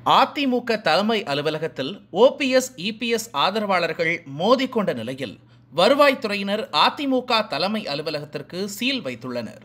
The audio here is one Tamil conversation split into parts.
அதிமுக தலைமை அலுவலகத்தில் ஓபிஎஸ் இபிஎஸ் ஆதரவாளர்கள் மோதிக்கொண்ட நிலையில் வருவாய்த்துறையினர் அதிமுக தலைமை அலுவலகத்திற்கு சீல் வைத்துள்ளனர்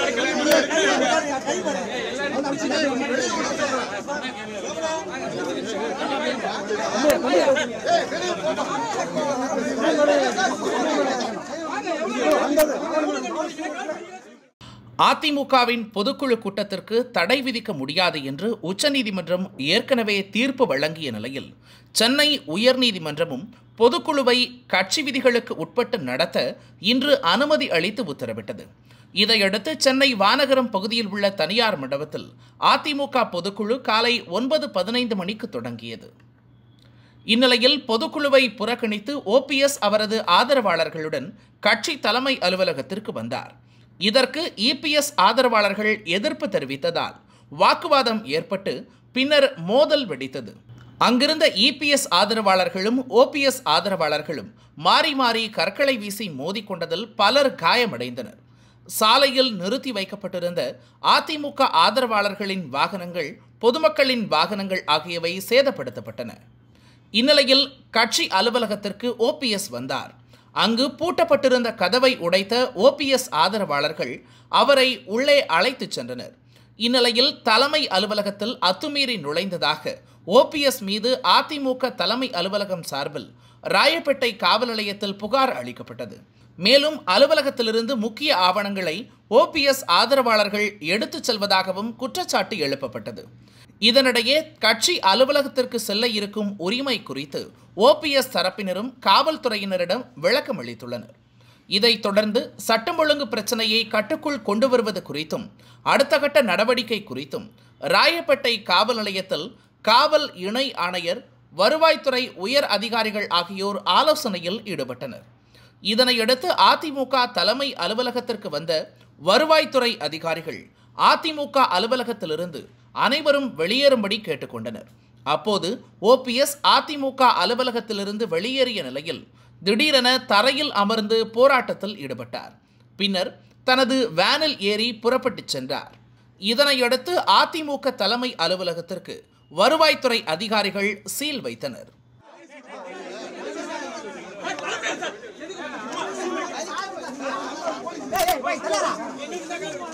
அதிமுகவின் பொதுக்குழு கூட்டத்திற்கு தடை விதிக்க முடியாது என்று உச்சநீதிமன்றம் ஏற்கனவே தீர்ப்பு வழங்கிய நிலையில் சென்னை உயர்நீதிமன்றமும் பொதுக்குழுவை கட்சி விதிகளுக்கு உட்பட்டு நடத்த இன்று அனுமதி அளித்து உத்தரவிட்டது இதையடுத்து சென்னை வானகரம் பகுதியில் உள்ள தனியார் மண்டபத்தில் அதிமுக பொதுக்குழு காலை ஒன்பது பதினைந்து மணிக்கு தொடங்கியது இந்நிலையில் பொதுக்குழுவை புறக்கணித்து ஓபிஎஸ் அவரது ஆதரவாளர்களுடன் கட்சி தலைமை அலுவலகத்திற்கு வந்தார் இதற்கு இபிஎஸ் ஆதரவாளர்கள் எதிர்ப்பு தெரிவித்ததால் வாக்குவாதம் ஏற்பட்டு பின்னர் மோதல் வெடித்தது அங்கிருந்த இபிஎஸ் ஆதரவாளர்களும் ஓபிஎஸ் ஆதரவாளர்களும் மாறி மாறி கற்களை வீசி மோதிக்கொண்டதில் பலர் காயமடைந்தனர் சாலையில் நிறுத்தி வைக்கப்பட்டிருந்த அதிமுக ஆதரவாளர்களின் வாகனங்கள் பொதுமக்களின் வாகனங்கள் ஆகியவை சேதப்படுத்தப்பட்டன இந்நிலையில் கட்சி அலுவலகத்திற்கு ஓபிஎஸ் வந்தார் அங்கு பூட்டப்பட்டிருந்த கதவை உடைத்த ஓபிஎஸ் ஆதரவாளர்கள் அவரை உள்ளே அழைத்துச் சென்றனர் இந்நிலையில் தலைமை அலுவலகத்தில் அத்துமீறி நுழைந்ததாக ஓபிஎஸ் மீது அதிமுக தலைமை அலுவலகம் சார்பில் ராயப்பேட்டை காவல் நிலையத்தில் புகார் அளிக்கப்பட்டது மேலும் அலுவலகத்திலிருந்து முக்கிய ஆவணங்களை ஓபிஎஸ் ஆதரவாளர்கள் எடுத்துச் செல்வதாகவும் குற்றச்சாட்டு எழுப்பப்பட்டது இதனிடையே கட்சி அலுவலகத்திற்கு செல்ல இருக்கும் உரிமை குறித்து ஓபிஎஸ் தரப்பினரும் காவல்துறையினரிடம் விளக்கம் அளித்துள்ளனர் இதைத் தொடர்ந்து சட்டம் ஒழுங்கு பிரச்சனையை கட்டுக்குள் கொண்டு வருவது குறித்தும் அடுத்த கட்ட நடவடிக்கை குறித்தும் ராயப்பேட்டை காவல் நிலையத்தில் காவல் இணை ஆணையர் வருவாய்த்துறை உயர் அதிகாரிகள் ஆகியோர் ஆலோசனையில் ஈடுபட்டனர் இதனையடுத்து அதிமுக தலைமை அலுவலகத்திற்கு வந்த வருவாய்த்துறை அதிகாரிகள் அதிமுக அலுவலகத்திலிருந்து அனைவரும் வெளியேறும்படி கேட்டுக்கொண்டனர் அப்போது ஓபிஎஸ் அதிமுக அலுவலகத்திலிருந்து வெளியேறிய நிலையில் திடீரென தரையில் அமர்ந்து போராட்டத்தில் ஈடுபட்டார் பின்னர் தனது வேனில் ஏறி புறப்பட்டுச் சென்றார் இதனையடுத்து அதிமுக தலைமை அலுவலகத்திற்கு வருவாய்த்துறை அதிகாரிகள் சீல் வைத்தனர்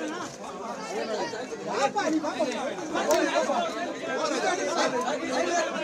பாப்பா நீ பாப்பா